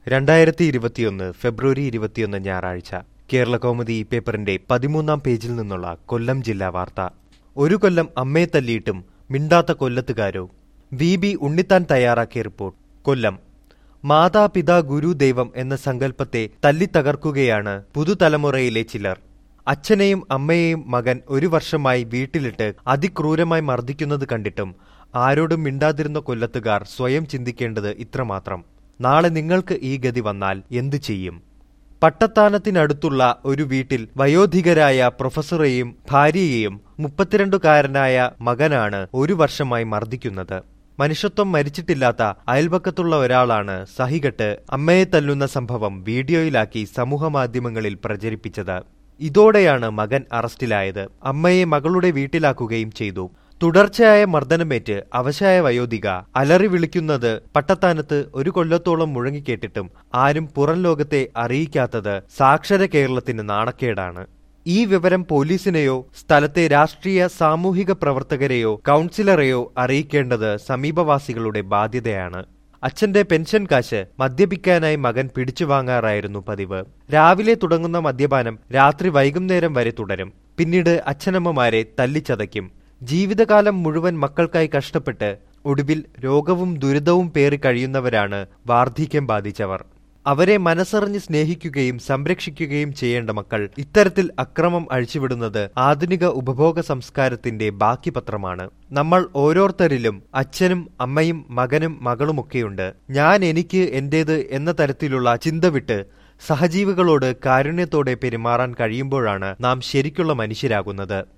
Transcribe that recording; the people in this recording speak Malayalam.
രണ്ടായിരത്തി ഇരുപത്തിയൊന്ന് ഫെബ്രുവരി ഇരുപത്തിയൊന്ന് ഞായറാഴ്ച കേരള കൗമുദി പേപ്പറിന്റെ പതിമൂന്നാം പേജിൽ നിന്നുള്ള കൊല്ലം ജില്ലാ വാർത്ത ഒരു കൊല്ലം അമ്മയെ തല്ലിയിട്ടും മിണ്ടാത്ത കൊല്ലത്തുകാരോ വി ബി ഉണ്ണിത്താൻ തയ്യാറാക്കിയ റിപ്പോർട്ട് കൊല്ലം മാതാപിതാ ഗുരു ദൈവം എന്ന സങ്കല്പത്തെ തല്ലിത്തകർക്കുകയാണ് പുതുതലമുറയിലെ ചിലർ അച്ഛനെയും അമ്മയെയും മകൻ ഒരു വർഷമായി വീട്ടിലിട്ട് അതിക്രൂരമായി മർദ്ദിക്കുന്നത് കണ്ടിട്ടും ആരോടും മിണ്ടാതിരുന്ന കൊല്ലത്തുകാർ സ്വയം ചിന്തിക്കേണ്ടത് ഇത്രമാത്രം നാളെ നിങ്ങൾക്ക് ഈ ഗതി വന്നാൽ എന്തു ചെയ്യും പട്ടത്താനത്തിനടുത്തുള്ള ഒരു വീട്ടിൽ വയോധികരായ പ്രൊഫസറെയും ഭാര്യയെയും മുപ്പത്തിരണ്ടുകാരനായ മകനാണ് ഒരു വർഷമായി മർദ്ദിക്കുന്നത് മനുഷ്യത്വം മരിച്ചിട്ടില്ലാത്ത അയൽപക്കത്തുള്ള ഒരാളാണ് സഹികെട്ട് അമ്മയെ തല്ലുന്ന സംഭവം വീഡിയോയിലാക്കി സമൂഹമാധ്യമങ്ങളിൽ പ്രചരിപ്പിച്ചത് ഇതോടെയാണ് മകൻ അറസ്റ്റിലായത് അമ്മയെ മകളുടെ വീട്ടിലാക്കുകയും ചെയ്തു തുടർച്ചയായ മർദ്ദനമേറ്റ് അവശായ വയോധിക അലറി വിളിക്കുന്നത് പട്ടത്താനത്ത് ഒരു കൊല്ലത്തോളം മുഴങ്ങിക്കേട്ടിട്ടും ആരും പുറം ലോകത്തെ അറിയിക്കാത്തത് സാക്ഷര കേരളത്തിന് നാണക്കേടാണ് ഈ വിവരം പോലീസിനെയോ സ്ഥലത്തെ രാഷ്ട്രീയ സാമൂഹിക പ്രവർത്തകരെയോ കൗൺസിലറെയോ അറിയിക്കേണ്ടത് സമീപവാസികളുടെ ബാധ്യതയാണ് അച്ഛന്റെ പെൻഷൻ കാശ് മദ്യപിക്കാനായി മകൻ പിടിച്ചു വാങ്ങാറായിരുന്നു പതിവ് രാവിലെ തുടങ്ങുന്ന മദ്യപാനം രാത്രി വൈകുന്നേരം വരെ തുടരും പിന്നീട് അച്ഛനമ്മമാരെ തല്ലിച്ചതയ്ക്കും ജീവിതകാലം മുഴുവൻ മക്കൾക്കായി കഷ്ടപ്പെട്ട് ഒടുവിൽ രോഗവും ദുരിതവും പേറി കഴിയുന്നവരാണ് വാർദ്ധക്യം ബാധിച്ചവർ അവരെ മനസ്സറിഞ്ഞ് സ്നേഹിക്കുകയും സംരക്ഷിക്കുകയും ചെയ്യേണ്ട മക്കൾ ഇത്തരത്തിൽ അക്രമം അഴിച്ചുവിടുന്നത് ആധുനിക ഉപഭോഗ സംസ്കാരത്തിന്റെ ബാക്കി പത്രമാണ് നമ്മൾ ഓരോരുത്തരിലും അച്ഛനും അമ്മയും മകനും മകളുമൊക്കെയുണ്ട് ഞാൻ എനിക്ക് എന്റേത് എന്ന തരത്തിലുള്ള ചിന്ത വിട്ട് സഹജീവികളോട് കാരുണ്യത്തോടെ പെരുമാറാൻ കഴിയുമ്പോഴാണ് നാം ശരിക്കുള്ള മനുഷ്യരാകുന്നത്